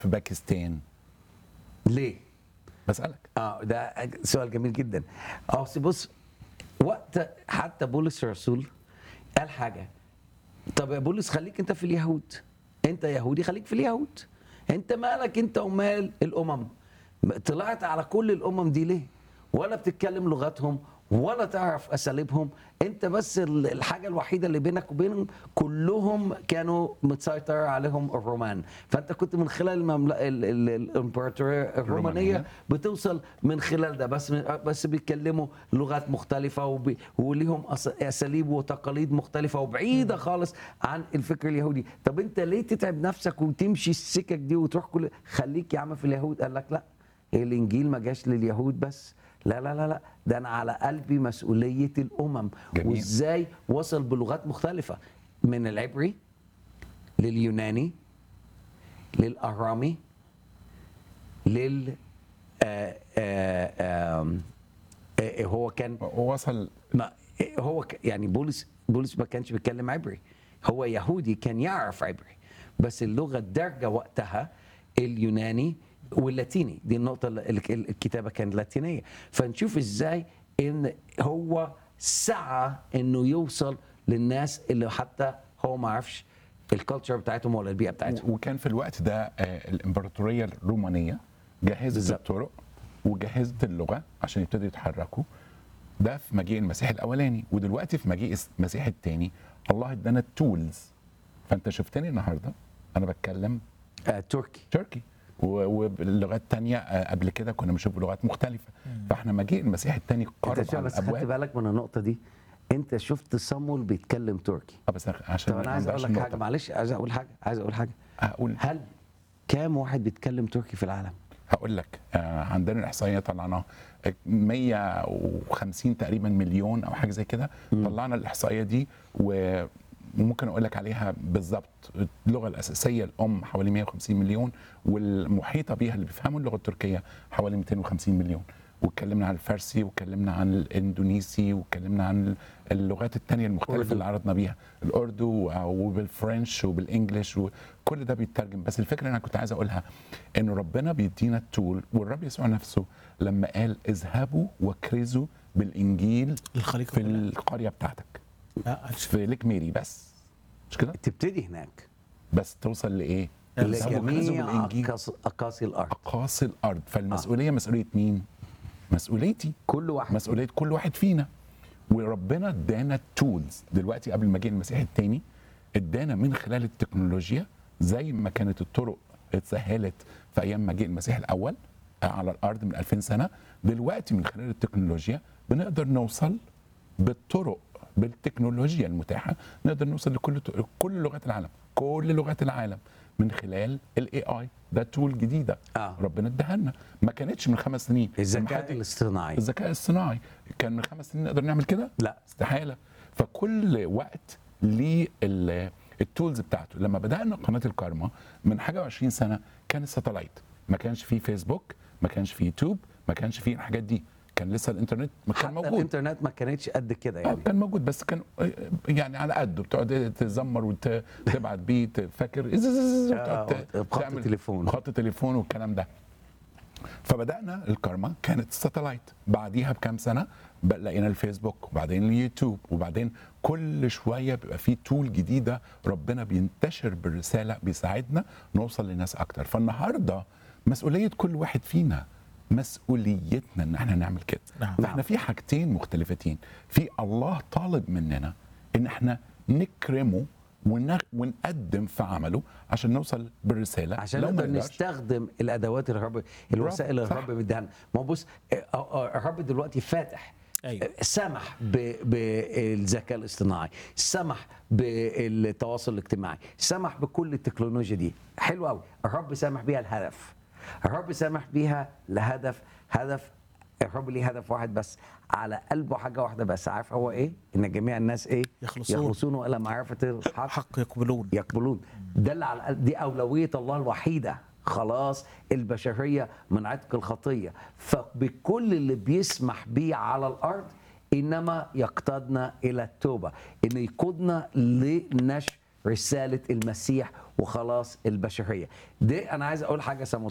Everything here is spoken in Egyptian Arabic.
في باكستان ليه؟ بسالك اه ده سؤال جميل جدا اه أصل بص وقت حتى بولس الرسول قال حاجه طب يا بولس خليك انت في اليهود انت يهودي خليك في اليهود انت مالك انت ومال الامم طلعت على كل الامم دي ليه ولا بتتكلم لغتهم ولا تعرف اساليبهم انت بس ال- الحاجه الوحيده اللي بينك وبينهم كلهم كانوا متسيطر عليهم الرومان فانت كنت من خلال المملكه الامبراطوريه الرومانيه الرومانية. بتوصل من خلال ده بس بس بيتكلموا لغات مختلفه وبي وليهم أس- اساليب وتقاليد مختلفه وبعيده خالص عن الفكر اليهودي طب انت ليه تتعب نفسك وتمشي السكك دي وتروح كل خليك يا عم في اليهود قال لك لا الانجيل ما جاش لليهود بس لا لا لا لا ده انا على قلبي مسؤوليه الامم جميل. وازاي وصل بلغات مختلفه من العبري لليوناني للارامي لل آه آه آم، آه هو كان وصل ما هو ك- يعني بولس بولس ما كانش بيتكلم عبري هو يهودي كان يعرف عبري بس اللغه الدارجه وقتها اليوناني واللاتيني دي النقطه اللي ال- ال- الكتابه كانت لاتينيه فنشوف ازاي ان هو سعى انه يوصل للناس اللي حتى هو ما عرفش الكالتشر بتاعتهم ولا البيئه بتاعتهم وكان في الوقت ده آه، الامبراطوريه الرومانيه جهزت بالظبط. الطرق وجهزت اللغه عشان يبتدوا يتحركوا ده في مجيء المسيح الاولاني ودلوقتي في مجيء المسيح الثاني الله ادانا التولز فانت شفتني النهارده انا بتكلم آه تركي تركي و- وباللغات تانية آه، قبل كده كنا بنشوف لغات مختلفة فاحنا مجيء المسيح الثاني قرب انت شوف على بس خدت الابواب بالك من النقطه دي انت شفت صامويل بيتكلم تركي آه، بس عشان طب انا ما عايز اقول نضيعش لك حاجه النقطة. معلش عايز اقول حاجه عايز اقول حاجه هقول هل كام واحد بيتكلم تركي في العالم؟ هقول لك آه، عندنا الاحصائيه طلعناها 150 تقريبا مليون او حاجه زي كده طلعنا الاحصائيه دي و وممكن اقول لك عليها بالظبط اللغه الاساسيه الام حوالي 150 مليون والمحيطه بيها اللي بيفهموا اللغه التركيه حوالي 250 مليون واتكلمنا عن الفارسي واتكلمنا عن الاندونيسي واتكلمنا عن اللغات التانية المختلفه أردو. اللي عرضنا بيها الاردو وبالفرنش وبالانجلش وكل ده بيترجم بس الفكره اللي انا كنت عايز اقولها ان ربنا بيدينا التول والرب يسوع نفسه لما قال اذهبوا وكرزوا بالانجيل الخليقة في كلها. القريه بتاعتك لا في ليك ميري بس مش كده تبتدي هناك بس توصل لايه اذهبوا وكرزوا لجميع بالانجيل أقاصي- اقاصي الارض اقاصي الارض فالمسؤوليه مسؤوليه مين مسؤوليتي كل واحد مسؤوليه كل واحد فينا وربنا ادانا التولز دلوقتي قبل ما جه المسيح الثاني ادانا من خلال التكنولوجيا زي ما كانت الطرق اتسهلت في ايام ما جه المسيح الاول على الارض من 2000 سنه دلوقتي من خلال التكنولوجيا بنقدر نوصل بالطرق بالتكنولوجيا المتاحه نقدر نوصل لكل كل لغات العالم كل لغات العالم من خلال الاي اي ده تول جديده آه. ربنا اداها لنا ما كانتش من خمس سنين لما الذكاء حد- الاصطناعي الذكاء الصناعي كان من خمس سنين نقدر نعمل كده؟ لا. استحاله فكل وقت ليه ال- التولز بتاعته لما بدانا قناه الكارما من حاجه و20 سنه كان الساتلايت ما كانش فيه فيسبوك ما كانش فيه يوتيوب ما كانش فيه الحاجات دي كان لسه الانترنت ما كان حتى موجود الانترنت ما كانتش قد كده اه يعني كان موجود بس كان آه، يعني على قده بتقعد تزمر وتبعت بيه فاكر إز- إز- إز- آه، وتقعد ت- بخط تعمل تليفون. خط تليفون والكلام ده فبدانا الكارما كانت الساتلايت بعديها بكام سنه بقى لقينا الفيسبوك وبعدين اليوتيوب وبعدين كل شويه بيبقى في تول جديده ربنا بينتشر بالرساله بيساعدنا نوصل لناس اكتر فالنهارده مسؤوليه كل واحد فينا مسؤوليتنا ان احنا نعمل كده نعم. فاحنا في حاجتين مختلفتين في الله طالب مننا ان احنا نكرمه ونغ- ونقدم في عمله عشان نوصل بالرساله عشان لو ما نقدر نقدرش- نستخدم الادوات اللي الرب الوسائل اللي صح. الرب مديها لنا ما هو بص آه، آه، الرب دلوقتي فاتح أيوة. آه، سمح ب- بالذكاء الاصطناعي سمح بالتواصل الاجتماعي سمح بكل التكنولوجيا دي حلو قوي الرب سامح بيها الهدف الرب سامح بيها لهدف هدف الرب ليه هدف واحد بس على قلبه حاجه واحده بس عارف هو ايه ان جميع الناس ايه يخلصون. يخلصون الى معرفه الحق حق يقبلون يقبلون ده اللي على الأقل- دي اولويه الله الوحيده خلاص البشريه من عتق الخطيه فبكل اللي بيسمح بيه على الارض انما يقتادنا الى التوبه انه يقودنا لنشر رساله المسيح وخلاص البشريه دي انا عايز اقول حاجه سمو